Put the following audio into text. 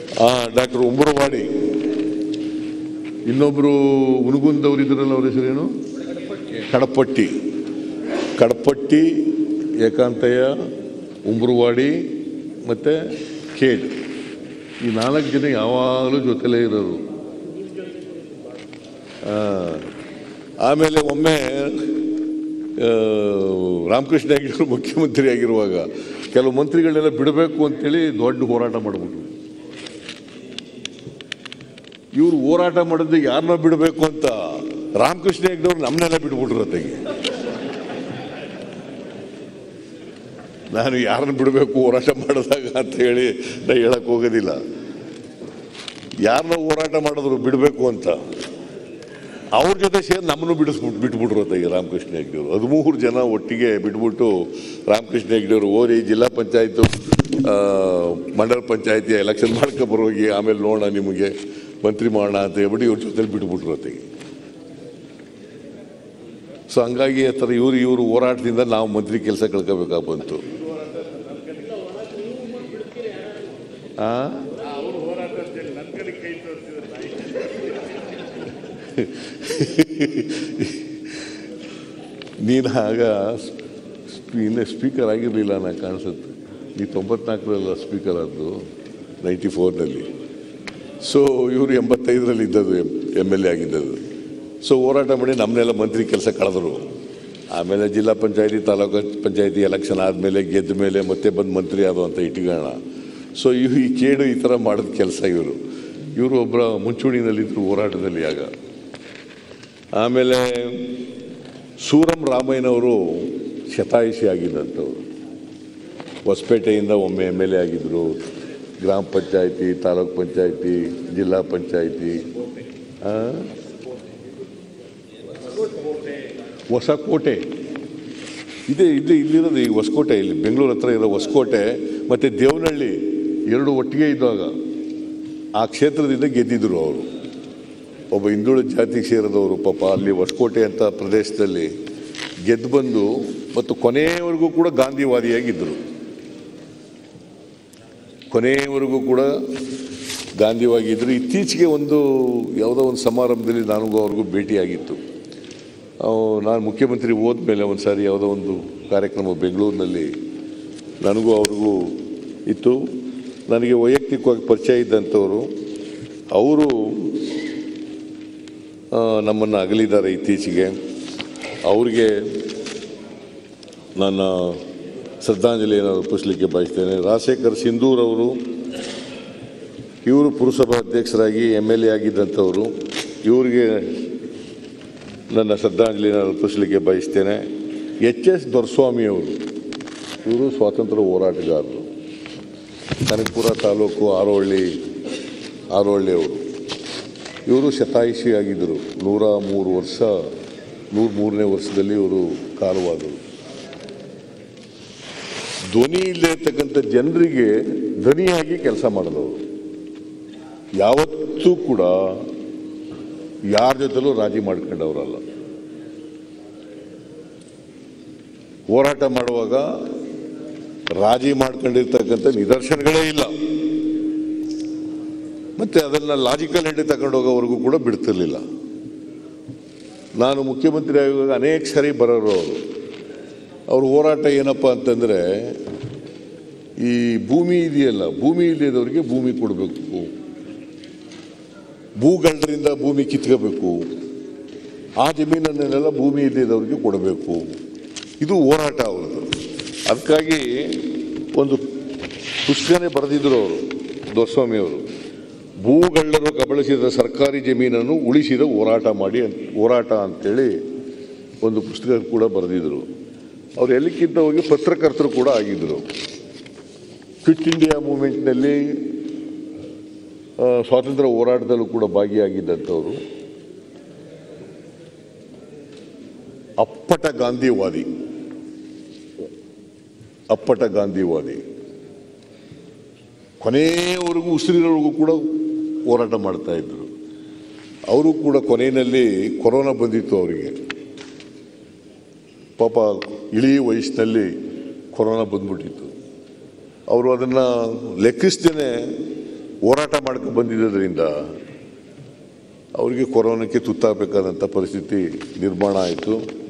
ಆ ಡಾಕ್ಟರ್ ಉಂಬರವಾಡಿ ಇನ್ನೊಬ್ರು ಉನುಗುಂದವ್ರು ಇದ್ರಲ್ಲ ಅವ್ರ ಹೆಸರೇನು ಕಡಪಟ್ಟಿ ಕಡಪಟ್ಟಿ ಏಕಾಂತಯ್ಯ ಉಂಬರವಾಡಿ ಮತ್ತೆ ಖೇಡ್ ಈ ನಾಲ್ಕು ಜನ ಯಾವಾಗಲೂ ಜೊತೆಲೇ ಇರೋರು ಆ, ಆಮೇಲೆ ಒಮ್ಮೆ ಆ, ರಾಮಕೃಷ್ಣ ಹೆಗಡೆ ಮುಖ್ಯಮಂತ್ರಿ ಆಗಿರುವಾಗ ಕೆಲವು ಮಂತ್ರಿಗಳನ್ನೆಲ್ಲ ಬಿಡಬೇಕು ಅಂತೇಳಿ ದೊಡ್ಡ ಹೋರಾಟ ಮಾಡಿಬಿಟ್ರು ಇವ್ರು ಹೋರಾಟ ಮಾಡಿದ್ದು ಯಾರನ್ನ ಬಿಡಬೇಕು ಅಂತ ರಾಮಕೃಷ್ಣ ಹೆಗ್ಡವ್ರು ನಮ್ಮನ್ನೆಲ್ಲ ಬಿಟ್ಬಿಟ್ರು ಅತ್ತಿಗೆ ನಾನು ಯಾರನ್ನ ಬಿಡಬೇಕು ಹೋರಾಟ ಮಾಡಿದಾಗ ಅಂತ ಹೇಳಿ ನಾ ಹೇಳಕ್ ಹೋಗೋದಿಲ್ಲ ಯಾರನ್ನ ಹೋರಾಟ ಮಾಡಿದ್ರು ಬಿಡಬೇಕು ಅಂತ ಅವ್ರ ಜೊತೆ ಸೇರಿ ನಮ್ಮನ್ನು ಬಿಡಿಸ್ಬಿಟ್ಟು ಬಿಟ್ಬಿಟ್ರು ಅತ್ತಾಗೆ ರಾಮಕೃಷ್ಣ ಹೆಗ್ಡೆಯವರು ಹದಿಮೂರು ಜನ ಒಟ್ಟಿಗೆ ಬಿಟ್ಬಿಟ್ಟು ರಾಮಕೃಷ್ಣ ಹೆಗ್ಡೆಯವರು ಓರಿ ಜಿಲ್ಲಾ ಪಂಚಾಯತು ಮಂಡಲ ಪಂಚಾಯತಿ ಎಲೆಕ್ಷನ್ ಮಾಡ್ಕೊಬರೋಗಿ ಆಮೇಲೆ ನೋಡೋಣ ನಿಮಗೆ ಮಂತ್ರಿ ಮಾಡೋಣ ಅಂತ ಹೇಳ್ಬಿಟ್ಟು ಇವ್ರ ಜೊತೆಲಿ ಬಿಟ್ಬಿಟ್ರು ಅತ್ತಿಗೆ ಸೊ ಹಂಗಾಗಿ ಆ ಥರ ಇವರು ಇವರು ಹೋರಾಟದಿಂದ ನಾವು ಮಂತ್ರಿ ಕೆಲಸ ಕಳ್ಕೋಬೇಕಾಗಿ ಬಂತು ಆ ನೀನು ಆಗ ಇನ್ನೇ ಸ್ಪೀಕರ್ ಆಗಿರಲಿಲ್ಲ ನಾ ಕಾಣಿಸುತ್ತೆ ಈ ತೊಂಬತ್ನಾಲ್ಕರಲ್ಲ ಸ್ಪೀಕರ್ ಆದ್ದು ನೈಂಟಿ ಫೋರ್ನಲ್ಲಿ ಸೊ ಇವರು ಎಂಬತ್ತೈದರಲ್ಲಿ ಇದ್ದದ್ದು ಎಮ್ ಎಲ್ ಎ ಆಗಿದ್ದದು ಸೊ ಹೋರಾಟ ಮಾಡಿ ನಮ್ಮನ್ನೆಲ್ಲ ಮಂತ್ರಿ ಕೆಲಸ ಕಳೆದರು ಆಮೇಲೆ ಜಿಲ್ಲಾ ಪಂಚಾಯತಿ ತಾಲೂಕು ಪಂಚಾಯತಿ ಎಲೆಕ್ಷನ್ ಆದಮೇಲೆ ಗೆದ್ದ ಮೇಲೆ ಮತ್ತೆ ಬಂದು ಮಂತ್ರಿ ಆದವು ಅಂತ ಇಟ್ಕೋಣ ಸೊ ಇವು ಈ ಕೇಡು ಈ ಥರ ಮಾಡಿದ ಕೆಲಸ ಇವರು ಇವರು ಒಬ್ಬರ ಮುಂಚೂಣಿನಲ್ಲಿದ್ದರು ಹೋರಾಟದಲ್ಲಿ ಆಗ ಆಮೇಲೆ ಸೂರಂ ರಾಮಯ್ಯನವರು ಶತಾಯುಷಿ ಆಗಿದ್ದಂಥವ್ರು ಹೊಸಪೇಟೆಯಿಂದ ಒಮ್ಮೆ ಎಮ್ ಎಲ್ ಎ ಆಗಿದ್ದರು ಗ್ರಾಮ ಪಂಚಾಯತಿ ತಾಲೂಕ್ ಪಂಚಾಯತಿ ಜಿಲ್ಲಾ ಪಂಚಾಯತಿ ಆ? ಹೊಸಕೋಟೆ ಇದೆ ಇದೆ ಇಲ್ಲಿರೋದು ಈ ಹೊಸಕೋಟೆ ಇಲ್ಲಿ ಬೆಂಗಳೂರು ಹತ್ರ ಇರೋ ಹೊಸಕೋಟೆ ಮತ್ತು ದೇವನಹಳ್ಳಿ ಎರಡು ಒಟ್ಟಿಗೆ ಇದ್ದಾಗ ಆ ಕ್ಷೇತ್ರದಿಂದ ಗೆದ್ದಿದ್ರು ಅವರು ಒಬ್ಬ ಹಿಂದುಳಿದ ಜಾತಿಗೆ ಸೇರಿದವರು ಪಾಪ ಅಲ್ಲಿ ಹೊಸಕೋಟೆ ಅಂತ ಪ್ರದೇಶದಲ್ಲಿ ಗೆದ್ದು ಬಂದು ಮತ್ತು ಕೊನೆಯವರೆಗೂ ಕೂಡ ಗಾಂಧಿವಾದಿಯಾಗಿದ್ದರು ಕೊನೆಯವರೆಗೂ ಕೂಡ ಗಾಂಧಿವಾಗಿದ್ದರು ಇತ್ತೀಚೆಗೆ ಒಂದು ಯಾವುದೋ ಒಂದು ಸಮಾರಂಭದಲ್ಲಿ ನನಗೂ ಅವ್ರಿಗೂ ಭೇಟಿಯಾಗಿತ್ತು ಅವ್ ನಾನು ಮುಖ್ಯಮಂತ್ರಿ ಹೋದ್ಮೇಲೆ ಒಂದು ಸಾರಿ ಯಾವುದೋ ಒಂದು ಕಾರ್ಯಕ್ರಮ ಬೆಂಗಳೂರಿನಲ್ಲಿ ನನಗೂ ಅವ್ರಿಗೂ ಇತ್ತು ನನಗೆ ವೈಯಕ್ತಿಕವಾಗಿ ಪರಿಚಯ ಇದ್ದಂಥವರು ಅವರು ನಮ್ಮನ್ನು ಅಗಲಿದ್ದಾರೆ ಇತ್ತೀಚೆಗೆ ಅವ್ರಿಗೆ ನನ್ನ ಶ್ರದ್ಧಾಂಜಲಿಯನ್ನು ಅರ್ಪಿಸಲಿಕ್ಕೆ ಬಯಸ್ತೇನೆ ರಾಜಶೇಖರ್ ಸಿಂಧೂರ್ ಅವರು ಇವರು ಪುರಸಭಾ ಅಧ್ಯಕ್ಷರಾಗಿ ಎಮ್ ಎಲ್ ಎ ಆಗಿದ್ದಂಥವರು ಇವರಿಗೆ ನನ್ನ ಶ್ರದ್ಧಾಂಜಲಿಯನ್ನು ಅರ್ಪಿಸಲಿಕ್ಕೆ ಬಯಸ್ತೇನೆ ಎಚ್ ಎಸ್ ದೊರಸ್ವಾಮಿ ಅವರು ಇವರು ಸ್ವಾತಂತ್ರ್ಯ ಹೋರಾಟಗಾರರು ಕನಕಪುರ ತಾಲೂಕು ಆರೋಹಳ್ಳಿ ಆರೋಹಳ್ಳಿ ಅವರು ಇವರು ಶತಾಯುಷಿ ಆಗಿದ್ದರು ನೂರ ಮೂರು ವರ್ಷ ನೂರ ಮೂರನೇ ವರ್ಷದಲ್ಲಿ ಇವರು ಕಾಲವಾದರು ಧ್ವನಿ ಇಲ್ಲದೆ ಇರ್ತಕ್ಕಂಥ ಜನರಿಗೆ ಧ್ವನಿಯಾಗಿ ಕೆಲಸ ಮಾಡಿದವರು ಯಾವತ್ತೂ ಕೂಡ ಯಾರ ಜೊತೆಲೂ ರಾಜಿ ಮಾಡ್ಕೊಂಡವರಲ್ಲ ಹೋರಾಟ ಮಾಡುವಾಗ ರಾಜಿ ಮಾಡ್ಕೊಂಡಿರ್ತಕ್ಕಂಥ ನಿದರ್ಶನಗಳೇ ಇಲ್ಲ ಮತ್ತೆ ಅದನ್ನ ಲಾಜಿಕಲ್ ಎಂಡಿ ತಗೊಂಡು ಹೋಗೋವರೆಗೂ ಕೂಡ ಬಿಡ್ತಿರ್ಲಿಲ್ಲ ನಾನು ಮುಖ್ಯಮಂತ್ರಿ ಆಗುವಾಗ ಅನೇಕ ಸರಿ ಬರೋರು ಅವರು ಅವ್ರ ಹೋರಾಟ ಏನಪ್ಪ ಅಂತಂದ್ರೆ ಈ ಭೂಮಿ ಇದೆಯಲ್ಲ ಭೂಮಿ ಇಲ್ಲದವರಿಗೆ ಭೂಮಿ ಕೊಡಬೇಕು ಭೂಗಳ್ಳರಿಂದ ಭೂಮಿ ಕಿತ್ಕೋಬೇಕು ಆ ಜಮೀನನ್ನೆಲ್ಲ ಭೂಮಿ ಇಲ್ಲದವರಿಗೆ ಕೊಡಬೇಕು ಇದು ಹೋರಾಟ ಅವ್ರದ್ದು ಅದಕ್ಕಾಗಿ ಒಂದು ಪುಸ್ತಕನೇ ಬರೆದಿದ್ರು ಅವರು ದೊರಸ್ವಾಮಿ ಅವರು ಭೂಗಳ್ಳರು ಕಬಳಿಸಿದ ಸರ್ಕಾರಿ ಜಮೀನನ್ನು ಉಳಿಸಿದ ಹೋರಾಟ ಮಾಡಿ ಅಂತ- ಹೋರಾಟ ಅಂತೇಳಿ ಒಂದು ಪುಸ್ತಕ ಕೂಡ ಬರೆದಿದ್ರು ಅವ್ರು ಎಲ್ಲಿಕ್ಕಿಂತ ಹೋಗಿ ಪತ್ರಕರ್ತರು ಕೂಡ ಆಗಿದ್ದರು ಕ್ವಿಟ್ ಇಂಡಿಯಾ ಮೂಮೆಂಟ್ನಲ್ಲಿ ಆ, ಸ್ವಾತಂತ್ರ್ಯ ಹೋರಾಟದಲ್ಲೂ ಕೂಡ ಭಾಗಿಯಾಗಿದ್ದಂಥವ್ರು ಅಪ್ಪಟ ಗಾಂಧಿವಾದಿ ಅಪ್ಪಟ ಗಾಂಧಿವಾದಿ ಕೊನೆಯವರೆಗೂ ಉಸಿರಿರೋವರೆಗೂ ಕೂಡ ಹೋರಾಟ ಮಾಡ್ತಾ ಇದ್ರು ಅವರು ಕೂಡ ಕೊನೆಯಲ್ಲಿ ಕೊರೋನಾ ಬಂದಿತ್ತು ಅವರಿಗೆ ಪಾಪ ಇಳಿ ವಯಸ್ಸಿನಲ್ಲಿ ಕೊರೋನಾ ಬಂದ್ಬಿಟ್ಟಿತ್ತು ಅವರು ಅದನ್ನು ಲೆಕ್ಕಿಸ್ದೇನೆ ಹೋರಾಟ ಮಾಡ್ಕೊಂಡು ಬಂದಿದ್ದರಿಂದ ಅವರಿಗೆ ಕೊರೋನಾಕ್ಕೆ ತುತ್ತಾಗಬೇಕಾದಂಥ ಪರಿಸ್ಥಿತಿ ನಿರ್ಮಾಣ ಆಯಿತು